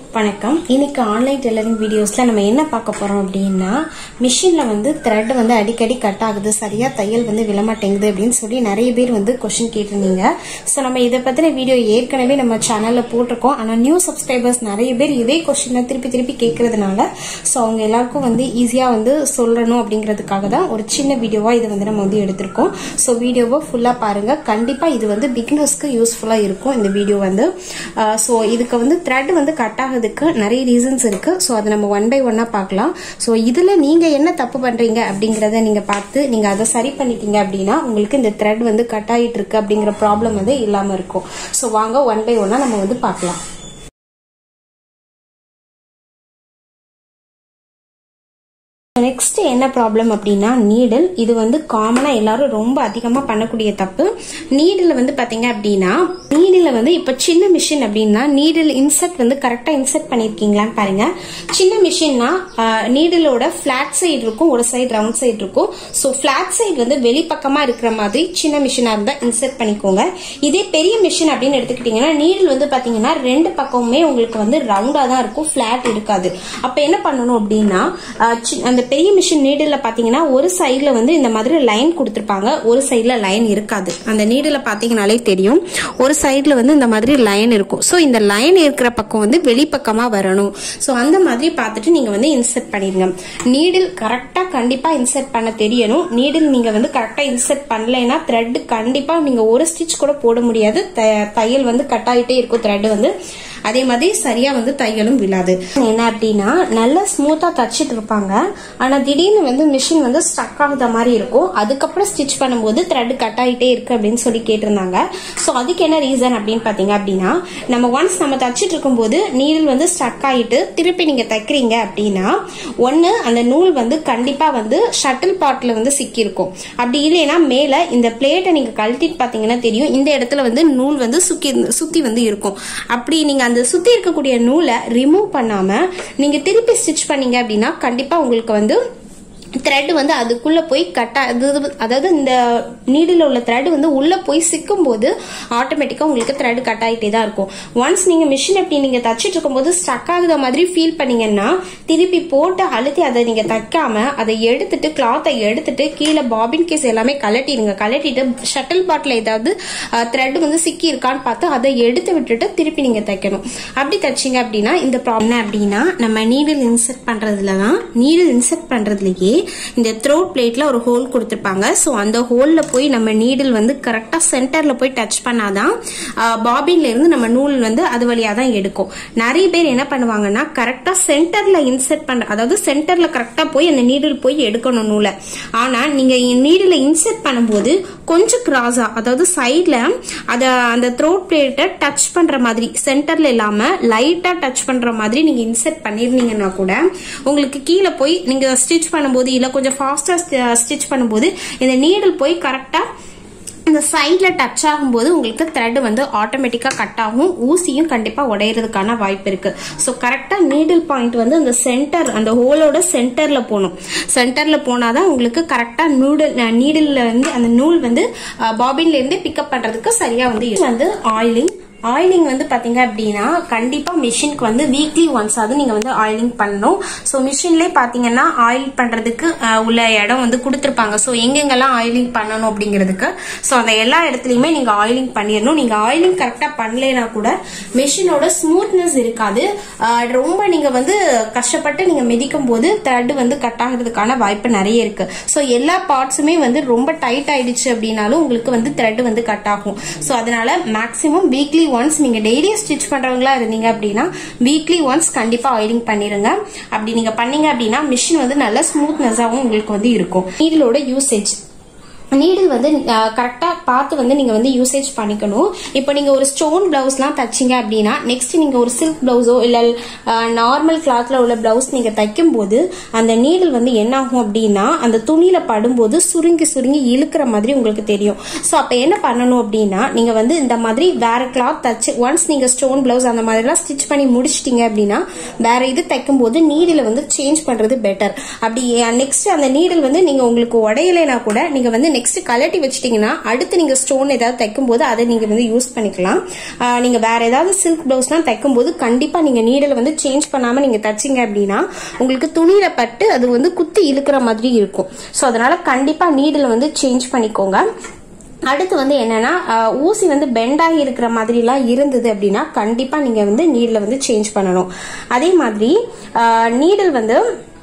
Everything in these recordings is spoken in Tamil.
வணக்கம் இன்னைக்கு ஆன்லைன் டெய்லரிங் வீடியோஸ்ல நம்ம என்ன பார்க்க போறோம் அப்படின்னா மிஷின்ல வந்து த்ரெட் வந்து அடிக்கடி கட் ஆகுது சரியா தையல் வந்து விழமாட்டேங்குது அப்படின்னு சொல்லி நிறைய பேர் வந்து கொஸ்டின் கேட்டிருந்தீங்க ஸோ நம்ம இதை பத்தின வீடியோ ஏற்கனவே நம்ம சேனல்ல போட்டிருக்கோம் ஆனா நியூ சப்ஸ்கிரைபர்ஸ் நிறைய பேர் இதே கொஸ்டினை திருப்பி திருப்பி கேட்கறதுனால ஸோ அவங்க எல்லாருக்கும் வந்து ஈஸியா வந்து சொல்லணும் அப்படிங்கிறதுக்காக தான் ஒரு சின்ன வீடியோவா இதை வந்து நம்ம வந்து எடுத்திருக்கோம் ஸோ வீடியோவை ஃபுல்லா பாருங்க கண்டிப்பா இது வந்து பிகினர்ஸ்க்கு யூஸ்ஃபுல்லா இருக்கும் இந்த வீடியோ வந்து ஸோ இதுக்கு வந்து த்ரெட் வந்து கட் ஆகுறதுக்கு நிறைய ரீசன்ஸ் இருக்கு ஸோ அதை நம்ம ஒன் பை ஒன்னா பார்க்கலாம் ஸோ இதுல நீங்க என்ன தப்பு பண்றீங்க அப்படிங்கறத நீங்க பார்த்து நீங்க அதை சரி பண்ணிட்டீங்க அப்படின்னா உங்களுக்கு இந்த த்ரெட் வந்து கட் ஆகிட்டு இருக்கு அப்படிங்கிற ப்ராப்ளம் வந்து இல்லாம இருக்கும் ஸோ வாங்க ஒன் பை ஒன்னா நம்ம வந்து பார்க்கலாம் நெக்ஸ்ட் என்ன ப்ராப்ளம் அப்படின்னா நீடில் இது வந்து காமனா எல்லாரும் ரொம்ப அதிகமா பண்ணக்கூடிய தப்பு நீடில் வந்து பாத்தீங்க அப்படின்னா நீடில் வந்து இப்ப சின்ன மிஷின் அப்படின்னா நீடில் இன்செர்ட் வந்து கரெக்டா இன்செர்ட் பண்ணிருக்கீங்களான்னு பாருங்க சின்ன மிஷின்னா நீடிலோட பிளாட் சைடு இருக்கும் ஒரு சைடு ரவுண்ட் சைடு இருக்கும் ஸோ பிளாட் சைடு வந்து வெளிப்பக்கமா இருக்கிற மாதிரி சின்ன மிஷினா இருந்தா இன்செர்ட் பண்ணிக்கோங்க இதே பெரிய மிஷின் அப்படின்னு எடுத்துக்கிட்டீங்கன்னா நீடில் வந்து பாத்தீங்கன்னா ரெண்டு பக்கமுமே உங்களுக்கு வந்து ரவுண்டா தான் இருக்கும் பிளாட் இருக்காது அப்ப என்ன பண்ணணும் அப்படின்னா அந்த பெரிய மிஷின் நீடில் பாத்தீங்கன்னா ஒரு சைட்ல வந்து இந்த மாதிரி லைன் கொடுத்துருப்பாங்க ஒரு சைட்ல லைன் இருக்காது அந்த நீடில் பாத்தீங்கனாலே தெரியும் ஒரு சைட்ல வந்து இந்த மாதிரி லைன் இருக்கும் ஸோ இந்த லைன் இருக்கிற பக்கம் வந்து வெளிப்பக்கமா வரணும் ஸோ அந்த மாதிரி பார்த்துட்டு நீங்க வந்து இன்செர்ட் பண்ணிருங்க நீடில் கரெக்டா கண்டிப்பா இன்செர்ட் பண்ண தெரியணும் நீடில் நீங்க வந்து கரெக்டா இன்செர்ட் பண்ணலைன்னா த்ரெட் கண்டிப்பா நீங்க ஒரு ஸ்டிச் கூட போட முடியாது தையல் வந்து கட் ஆகிட்டே இருக்கும் த்ரெட் வந்து அதே மாதிரி சரியா வந்து தையலும் விழாது என்ன அப்படின்னா நல்லா ஸ்மூத்தா தச்சிட்டு இருப்பாங்க ஆனா திடீர்னு வந்து மிஷின் வந்து ஸ்டக் ஆகுத மாதிரி இருக்கும் அதுக்கப்புறம் ஸ்டிச் பண்ணும்போது த்ரெட் கட் ஆகிட்டே இருக்கு அப்படின்னு சொல்லி கேட்டிருந்தாங்க ஸோ அதுக்கு என்ன ரீசன் அப்படின்னு பாத்தீங்க அப்படின்னா நம்ம ஒன்ஸ் நம்ம தச்சிட்டு இருக்கும்போது நீடில் வந்து ஸ்டக் ஆகிட்டு திருப்பி நீங்க தைக்கிறீங்க அப்படின்னா ஒன்னு அந்த நூல் வந்து கண்டிப்பா வந்து ஷட்டில் பாட்ல வந்து சிக்கியிருக்கும் அப்படி இல்லைன்னா மேல இந்த பிளேட்டை நீங்க கழட்டிட்டு பாத்தீங்கன்னா தெரியும் இந்த இடத்துல வந்து நூல் வந்து சுக்கி சுத்தி வந்து இருக்கும் அப்படி நீங்க அந்த சுத்தி இருக்கக்கூடிய நூலை ரிமூவ் பண்ணாம நீங்க திருப்பி ஸ்டிச் பண்ணீங்க அப்படின்னா கண்டிப்பா உங்களுக்கு வந்து த்ரெட் வந்து அதுக்குள்ள போய் கட்டா அதாவது இந்த நீடில் உள்ள த்ரெட் வந்து உள்ள போய் சிக்கும் போது ஆட்டோமேட்டிக்கா உங்களுக்கு த்ரெட் கட் ஆகிட்டே தான் இருக்கும் ஒன்ஸ் நீங்க மிஷின் எப்படி நீங்க தச்சிட்டு இருக்கும்போது ஸ்டக் ஆகுத மாதிரி ஃபீல் பண்ணீங்கன்னா திருப்பி போட்டு அழுத்தி அதை நீங்க தைக்காம அதை எடுத்துட்டு கிளாத்தை எடுத்துட்டு கீழே பாபின் கேஸ் எல்லாமே கலட்டிடுங்க கலட்டிட்டு ஷட்டில் பாட்டில் ஏதாவது த்ரெட் வந்து சிக்கி இருக்கான்னு பார்த்து அதை எடுத்து விட்டுட்டு திருப்பி நீங்க தைக்கணும் அப்படி தைச்சிங்க அப்படின்னா இந்த ப்ராப்ளம் அப்படின்னா நம்ம நீடில் இன்செர்ட் பண்றதுல தான் நீடில் இன்செர்ட் பண்றதுலயே இந்த த்ரோட் பிளேட்ல ஒரு ஹோல் கொடுத்துருப்பாங்க ஸோ அந்த ஹோல்ல போய் நம்ம நீடில் வந்து கரெக்டா சென்டர்ல போய் டச் பண்ணாதான் பாபின்ல இருந்து நம்ம நூல் வந்து அது வழியா தான் எடுக்கும் நிறைய பேர் என்ன பண்ணுவாங்கன்னா கரெக்டா சென்டர்ல இன்செர்ட் பண்ண அதாவது சென்டர்ல கரெக்டா போய் அந்த நீடில் போய் எடுக்கணும் நூலை ஆனா நீங்க நீடில் இன்செர்ட் பண்ணும்போது கொஞ்சம் கிராஸா அதாவது சைட்ல அத அந்த த்ரோட் பிளேட்டை டச் பண்ற மாதிரி சென்டர்ல இல்லாம லைட்டா டச் பண்ற மாதிரி நீங்க இன்செர்ட் பண்ணிருந்தீங்கன்னா கூட உங்களுக்கு கீழே போய் நீங்க ஸ்டிச் பண்ணும்போது இல்ல கொஞ்சம் ஃபாஸ்டா ஸ்டிச் பண்ணும்போது இந்த நீடில் போய் கரெக்டா இந்த சைடில் டச் ஆகும்போது உங்களுக்கு த்ரெட் வந்து ஆட்டோமேட்டிக்காக கட் ஆகும் ஊசியும் கண்டிப்பாக உடையிறதுக்கான வாய்ப்பு இருக்கு ஸோ கரெக்டாக நீடில் பாயிண்ட் வந்து அந்த சென்டர் அந்த ஹோலோட சென்டரில் போகணும் சென்டரில் போனால் தான் உங்களுக்கு கரெக்டாக நூடல் நீடில் வந்து அந்த நூல் வந்து பாபின்ல இருந்து பிக்கப் பண்ணுறதுக்கு சரியாக வந்து வந்து ஆயிலிங் ஆயிலிங் வந்து பாத்தீங்க அப்படின்னா கண்டிப்பா மிஷினுக்கு வந்து வீக்லி ஒன்ஸ் ஆகுது நீங்க வந்து ஆயிலிங் பண்ணணும் ஸோ மிஷின்லேயே பாத்தீங்கன்னா ஆயில் பண்றதுக்கு உள்ள இடம் வந்து கொடுத்துருப்பாங்க ஸோ எங்கெங்கெல்லாம் ஆயிலிங் பண்ணணும் அப்படிங்கிறதுக்கு ஸோ அந்த எல்லா இடத்துலயுமே நீங்க ஆயிலிங் பண்ணிடணும் நீங்க ஆயிலிங் கரெக்டா பண்ணலைன்னா கூட மிஷினோட ஸ்மூத்னஸ் இருக்காது ரொம்ப நீங்க வந்து கஷ்டப்பட்டு நீங்க மிதிக்கும் போது த்ரெட் வந்து கட் ஆகிறதுக்கான வாய்ப்பு நிறைய இருக்கு ஸோ எல்லா பார்ட்ஸுமே வந்து ரொம்ப டைட் ஆயிடுச்சு அப்படின்னாலும் உங்களுக்கு வந்து த்ரெட் வந்து கட் ஆகும் ஸோ அதனால மேக்சிமம் வீக்லி ஒன்ஸ் நீங்க டெய்லி ஸ்டிச் பண்றவங்களா இருந்தீங்க அப்படின்னா வீக்லி ஒன்ஸ் கண்டிப்பா ஆயிலிங் பண்ணிருங்க அப்படி நீங்க பண்ணீங்க அப்படின்னா மிஷின் வந்து நல்ல ஸ்மூத்னஸாகவும் உங்களுக்கு வந்து இருக்கும் நீடிலோட யூசேஜ் நீடில் வந்து கரெக்டாக பார்த்து வந்து நீங்கள் வந்து யூசேஜ் பண்ணிக்கணும் இப்போ நீங்கள் ஒரு ஸ்டோன் பிளவுஸ்லாம் தைச்சிங்க அப்படின்னா நெக்ஸ்ட் நீங்கள் ஒரு சில்க் பிளவுஸோ இல்லை நார்மல் கிளாத்தில் உள்ள பிளவுஸ் நீங்கள் தைக்கும் போது அந்த நீடில் வந்து என்ன ஆகும் அப்படின்னா அந்த துணியில் படும்போது சுருங்கி சுருங்கி இழுக்கிற மாதிரி உங்களுக்கு தெரியும் ஸோ அப்போ என்ன பண்ணணும் அப்படின்னா நீங்கள் வந்து இந்த மாதிரி வேற கிளாத் தச்சு ஒன்ஸ் நீங்கள் ஸ்டோன் பிளவுஸ் அந்த மாதிரிலாம் ஸ்டிச் பண்ணி முடிச்சிட்டீங்க அப்படின்னா வேற இது தைக்கும் போது நீடில் வந்து சேஞ்ச் பண்ணுறது பெட்டர் அப்படி நெக்ஸ்ட் அந்த நீடில் வந்து நீங்கள் உங்களுக்கு உடையலைனா கூட நீங்கள் வந்து நெக்ஸ்ட் கலட்டி வச்சிட்டீங்கன்னா அடுத்து நீங்க ஸ்டோன் ஏதாவது தைக்கும் போது அதை நீங்க வந்து யூஸ் பண்ணிக்கலாம் ஆஹ் நீங்க வேற ஏதாவது சில்க் பிளவுஸ்லாம் தைக்கும் போது கண்டிப்பா நீங்க நீடலை வந்து சேஞ்ச் பண்ணாம நீங்க தச்சீங்க அப்படின்னா உங்களுக்கு துணியில பட்டு அது வந்து குத்தி இழுக்கிற மாதிரி இருக்கும் ஸோ அதனால கண்டிப்பா நீடலை வந்து சேஞ்ச் பண்ணிக்கோங்க அடுத்து வந்து என்னன்னா அஹ், ஊசி வந்து பெண்டாகி இருக்கிற மாதிரிலாம் இருந்தது அப்படின்னா கண்டிப்பா நீங்க வந்து நீடில் வந்து சேஞ்ச் பண்ணணும் அதே மாதிரி நீடில் வந்து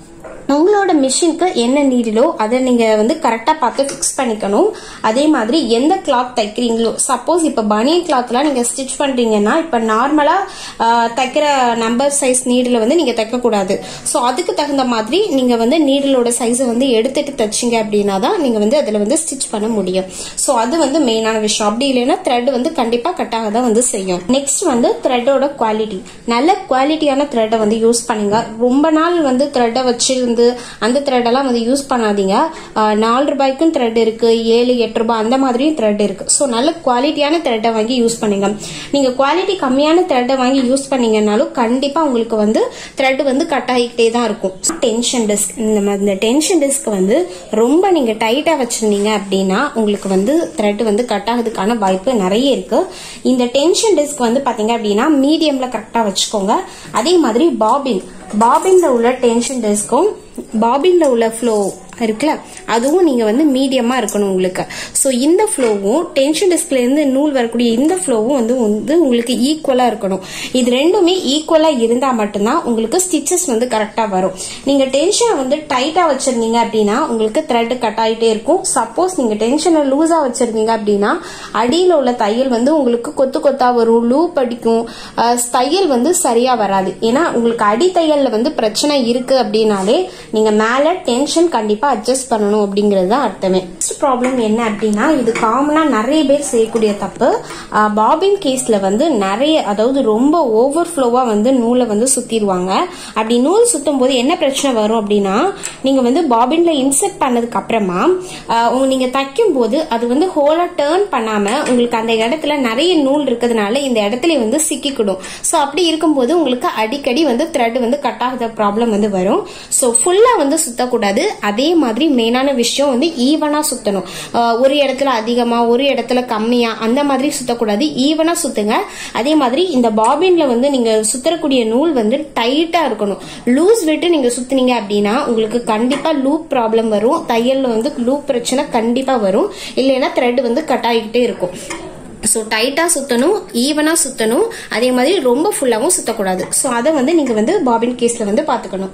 உங்களோட மிஷினுக்கு என்ன நீடிலோ அதை நீங்க வந்து கரெக்டா பார்த்து ஃபிக்ஸ் பண்ணிக்கணும் அதே மாதிரி எந்த கிளாத் தைக்கிறீங்களோ சப்போஸ் இப்ப பனியன் கிளாத்லாம் நீங்க ஸ்டிச் பண்றீங்கன்னா இப்ப நார்மலா தைக்கிற நம்பர் சைஸ் நீடில் வந்து நீங்க தைக்க கூடாது ஸோ அதுக்கு தகுந்த மாதிரி நீங்க வந்து நீடிலோட சைஸை வந்து எடுத்துட்டு தைச்சிங்க அப்படின்னா தான் நீங்க வந்து அதுல வந்து ஸ்டிச் பண்ண முடியும் ஸோ அது வந்து மெயினான விஷயம் அப்படி இல்லைன்னா த்ரெட் வந்து கண்டிப்பா கட்டாக தான் வந்து செய்யும் நெக்ஸ்ட் வந்து த்ரெட்டோட குவாலிட்டி நல்ல குவாலிட்டியான த்ரெட்டை வந்து யூஸ் பண்ணுங்க ரொம்ப நாள் வந்து த்ரெட்டை வச்சிருந்து அந்த த்ரெட்டெல்லாம் வந்து யூஸ் பண்ணாதீங்க ஆஹ் நாலு ரூபாய்க்கும் த்ரெட் இருக்கு ஏழு எட்டு ரூபாய் அந்த மாதிரியும் த்ரெட் இருக்கு ஸோ நல்ல குவாலிட்டியான த்ரெட்டை வாங்கி யூஸ் பண்ணுங்க நீங்க குவாலிட்டி கம்மியான த்ரெட்டை வாங்கி யூஸ் பண்ணீங்கன்னாலும் கண்டிப்பா உங்களுக்கு வந்து த்ரெட் வந்து கட் ஆகிக்கிட்டே தான் இருக்கும் டென்ஷன் டிஸ்க் இந்த மாதிரி இந்த டென்ஷன் டிஸ்க் வந்து ரொம்ப நீங்க டைட்டா வச்சிருந்தீங்க அப்படின்னா உங்களுக்கு வந்து த்ரெட் வந்து கட் ஆகிறதுக்கான வாய்ப்பு நிறைய இருக்கு இந்த டென்ஷன் டிஸ்க் வந்து பாத்தீங்க அப்படின்னா மீடியம்ல கரெக்டா வச்சுக்கோங்க அதே மாதிரி பாபின் பாபின்ல உள்ள டென்ஷன் டிஸ்க்கும் பாபின்ல உள்ள ஃப்ளோ இருக்குல்ல அதுவும் நீங்க வந்து மீடியமா இருக்கணும் உங்களுக்கு ஸோ இந்த ஃப்ளோவும் டென்ஷன் டிஸ்க்ல இருந்து நூல் வரக்கூடிய இந்த ஃப்ளோவும் வந்து வந்து உங்களுக்கு ஈக்குவலா இருக்கணும் இது ரெண்டுமே ஈக்குவலா இருந்தா மட்டும்தான் உங்களுக்கு ஸ்டிச்சஸ் வந்து கரெக்டா வரும் நீங்க டென்ஷனை வந்து டைட்டா வச்சிருந்தீங்க அப்படின்னா உங்களுக்கு த்ரெட் கட் ஆயிட்டே இருக்கும் சப்போஸ் நீங்க டென்ஷனை லூஸா வச்சிருந்தீங்க அப்படின்னா அடியில உள்ள தையல் வந்து உங்களுக்கு கொத்து கொத்தா வரும் லூப் அடிக்கும் அஹ் தையல் வந்து சரியா வராது ஏன்னா உங்களுக்கு அடி தையல்ல வந்து பிரச்சனை இருக்கு அப்படின்னாலே நீங்க மேல டென்ஷன் கண்டிப்பா அட்ஜஸ்ட் பண்ணணும் அப்படிங்கிறது தான் அர்த்தமே நெக்ஸ்ட் ப்ராப்ளம் என்ன அப்படின்னா இது காமனா நிறைய பேர் செய்யக்கூடிய தப்பு பாபின் கேஸ்ல வந்து நிறைய அதாவது ரொம்ப ஓவர் ஃப்ளோவா வந்து நூலை வந்து சுத்திடுவாங்க அப்படி நூல் சுத்தும் போது என்ன பிரச்சனை வரும் அப்படின்னா நீங்க வந்து பாபின்ல இன்செர்ட் பண்ணதுக்கு அப்புறமா ஆஹ் உங்க நீங்க தைக்கும் போது அது வந்து ஹோலா டேர்ன் பண்ணாம உங்களுக்கு அந்த இடத்துல நிறைய நூல் இருக்கிறதுனால இந்த இடத்துல வந்து சிக்கிக்கிடும் ஸோ அப்படி இருக்கும்போது உங்களுக்கு அடிக்கடி வந்து த்ரெட் வந்து கட் ஆகுத ப்ராப்ளம் வந்து வரும் ஸோ ஃபுல்லா வந்து சுத்தக்கூடாது அதே மாதிரி மெயினான விஷயம் வந்து ஈவனா சுத்தணும் ஆஹ் ஒரு இடத்துல அதிகமா ஒரு இடத்துல கம்மியா அந்த மாதிரி சுத்தக்கூடாது ஈவனா சுத்துங்க அதே மாதிரி இந்த பாபின்ல வந்து நீங்க சுத்தரக்கூடிய நூல் வந்து டைட்டா இருக்கணும் லூஸ் விட்டு நீங்க சுத்துனீங்க அப்படின்னா உங்களுக்கு கண்டிப்பா லூப் ப்ராப்ளம் வரும் தையல்ல வந்து லூப் பிரச்சனை கண்டிப்பா வரும் இல்லைன்னா த்ரெட் வந்து கட் ஆகிக்கிட்டே இருக்கும் ஸோ டைட்டாக சுற்றணும் ஈவனாக சுற்றணும் அதே மாதிரி ரொம்ப ஃபுல்லாகவும் சுற்றக்கூடாது ஸோ அதை வந்து நீங்கள் வந்து பாபின் கேஸில் வந்து பார்த்துக்கணும்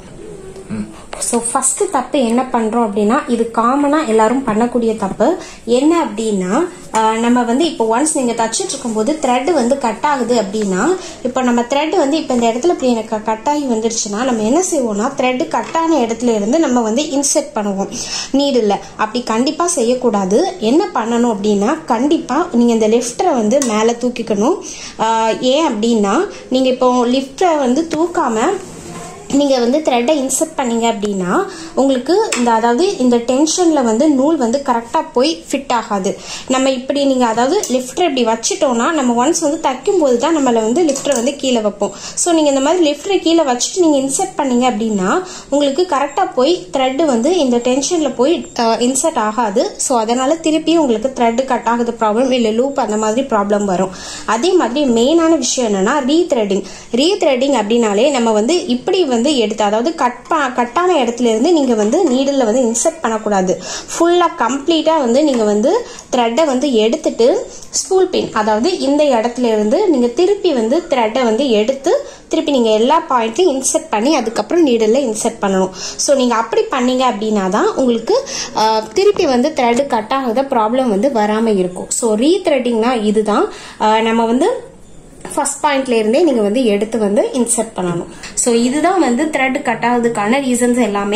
ஸோ ஃபர்ஸ்ட் தப்பு என்ன பண்றோம் அப்படின்னா இது காமனா எல்லாரும் பண்ணக்கூடிய தப்பு என்ன அப்படின்னா ஆஹ் நம்ம வந்து இப்போ ஒன்ஸ் நீங்க தச்சிட்டு இருக்கும்போது த்ரெட் வந்து கட் ஆகுது அப்படின்னா இப்போ நம்ம த்ரெட் வந்து இப்போ இந்த இடத்துல இப்படி எனக்கு கட் ஆகி வந்துருச்சுன்னா நம்ம என்ன செய்வோம்னா த்ரெட் கட்டான இடத்துல இருந்து நம்ம வந்து இன்செர்ட் பண்ணுவோம் நீடில் அப்படி கண்டிப்பா செய்யக்கூடாது என்ன பண்ணணும் அப்படின்னா கண்டிப்பா நீங்க இந்த லிஃப்டரை வந்து மேலே தூக்கிக்கணும் ஆஹ் ஏன் அப்படின்னா நீங்க இப்போ லிஃப்டரை வந்து தூக்காம நீங்கள் வந்து த்ரெட்டை இன்செர்ட் பண்ணீங்க அப்படின்னா உங்களுக்கு இந்த அதாவது இந்த டென்ஷனில் வந்து நூல் வந்து கரெக்டாக போய் ஃபிட் ஆகாது நம்ம இப்படி நீங்கள் அதாவது லிஃப்டர் இப்படி வச்சுட்டோம்னா நம்ம ஒன்ஸ் வந்து தைக்கும்போது தான் நம்மளை வந்து லிஃப்டரை வந்து கீழே வைப்போம் ஸோ நீங்கள் இந்த மாதிரி லிஃப்டரை கீழே வச்சுட்டு நீங்கள் இன்செர்ட் பண்ணீங்க அப்படின்னா உங்களுக்கு கரெக்டாக போய் த்ரெட்டு வந்து இந்த டென்ஷனில் போய் இன்செர்ட் ஆகாது ஸோ அதனால் திருப்பி உங்களுக்கு த்ரெட்டு கட் ஆகுது ப்ராப்ளம் இல்லை லூப் அந்த மாதிரி ப்ராப்ளம் வரும் அதே மாதிரி மெயினான விஷயம் என்னன்னா ரீத்ரெட்டிங் ரீத்ரெட்டிங் அப்படின்னாலே நம்ம வந்து இப்படி வந்து எடுத்து அதாவது கட் கட்டான இடத்துல இருந்து நீங்க வந்து நீடில் வந்து இன்செர்ட் பண்ணக்கூடாது ஃபுல்லா கம்ப்ளீட்டா வந்து நீங்க வந்து த்ரெட்டை வந்து எடுத்துட்டு ஸ்பூல் பின் அதாவது இந்த இடத்துல இருந்து நீங்க திருப்பி வந்து த்ரெட்டை வந்து எடுத்து திருப்பி நீங்க எல்லா பாயிண்ட்லையும் இன்செர்ட் பண்ணி அதுக்கப்புறம் நீடில் இன்செர்ட் பண்ணணும் ஸோ நீங்க அப்படி பண்ணீங்க அப்படின்னா தான் உங்களுக்கு ஆஹ், திருப்பி வந்து த்ரெட் கட் ஆகாத ப்ராப்ளம் வந்து வராம இருக்கும் ஸோ ரீத்ரெட்டிங்னா இதுதான் ஆஹ், நம்ம வந்து ஃபர்ஸ்ட் பாயிண்ட்ல இருந்தே நீங்க வந்து எடுத்து வந்து இன்செர்ட் பண்ணணும் ஸோ இதுதான் வந்து த்ரெட் கட் ஆகுறதுக்கான ரீசன்ஸ் எல்லாமே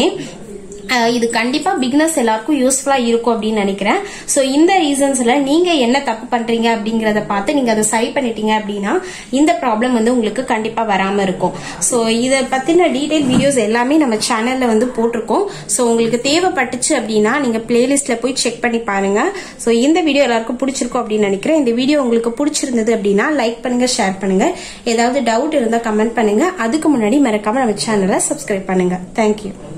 அஹ் இது கண்டிப்பா பிகினர்ஸ் எல்லாருக்கும் யூஸ்ஃபுல்லா இருக்கும் அப்படின்னு நினைக்கிறேன் ஸோ இந்த ரீசன்ஸ்ல நீங்க என்ன தப்பு பண்றீங்க அப்படிங்கறத பார்த்து நீங்க அதை சரி பண்ணிட்டீங்க அப்படின்னா இந்த ப்ராப்ளம் வந்து உங்களுக்கு கண்டிப்பா வராம இருக்கும் ஸோ இதை பத்தின டீடைல் வீடியோஸ் எல்லாமே நம்ம சேனல்ல வந்து போட்டிருக்கோம் ஸோ உங்களுக்கு தேவைப்பட்டுச்சு அப்படின்னா நீங்க பிளேலிஸ்ட்ல போய் செக் பண்ணி பாருங்க ஸோ இந்த வீடியோ எல்லாருக்கும் பிடிச்சிருக்கும் அப்படின்னு நினைக்கிறேன் இந்த வீடியோ உங்களுக்கு பிடிச்சிருந்தது அப்படின்னா லைக் பண்ணுங்க ஷேர் பண்ணுங்க ஏதாவது டவுட் இருந்தா கமெண்ட் பண்ணுங்க அதுக்கு முன்னாடி மறக்காம நம்ம சேனலை சப்ஸ்கிரைப் பண்ணுங்க தேங்க்யூ